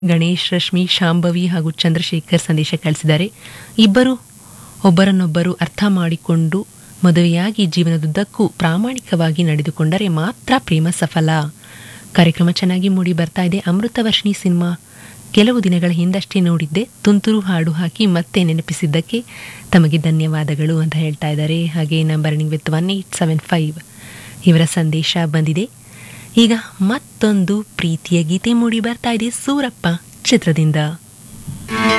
ಗಣೇಶ್ ರಶ್ಮಿ ಶಾಂಭವಿ ಹಾಗೂ ಚಂದ್ರಶೇಖರ್ ಸಂದೇಶ ಕಳಿಸಿದ್ದಾರೆ ಇಬ್ಬರು ಒಬ್ಬರನ್ನೊಬ್ಬರು ಅರ್ಥ ಮಾಡಿಕೊಂಡು ಮದುವೆಯಾಗಿ ಜೀವನದುದ್ದಕ್ಕೂ ಪ್ರಾಮಾಣಿಕವಾಗಿ ನಡೆದುಕೊಂಡರೆ ಮಾತ್ರ ಪ್ರೇಮ ಸಫಲ ಕಾರ್ಯಕ್ರಮ ಚೆನ್ನಾಗಿ ಮೂಡಿ ಬರ್ತಾ ಇದೆ ಅಮೃತವರ್ಷಿಣಿ ಸಿನಿಮಾ ಕೆಲವು ದಿನಗಳ ಹಿಂದಷ್ಟೇ ನೋಡಿದ್ದೆ ತುಂತುರು ಹಾಡು ಹಾಕಿ ಮತ್ತೆ ನೆನಪಿಸಿದ್ದಕ್ಕೆ ತಮಗೆ ಧನ್ಯವಾದಗಳು ಅಂತ ಹೇಳ್ತಾ ಇದ್ದಾರೆ ಹಾಗೆ number ending with one eight seven five ಇವರ ಸಂದೇಶ ಬಂದಿದೆ ಈಗ ಮತ್ತೊಂದು ಪ್ರೀತಿಯ ಗೀತೆ ಮೂಡಿ ಬರ್ತಾ ಇದೆ ಸೂರಪ್ಪ ಚಿತ್ರದಿಂದ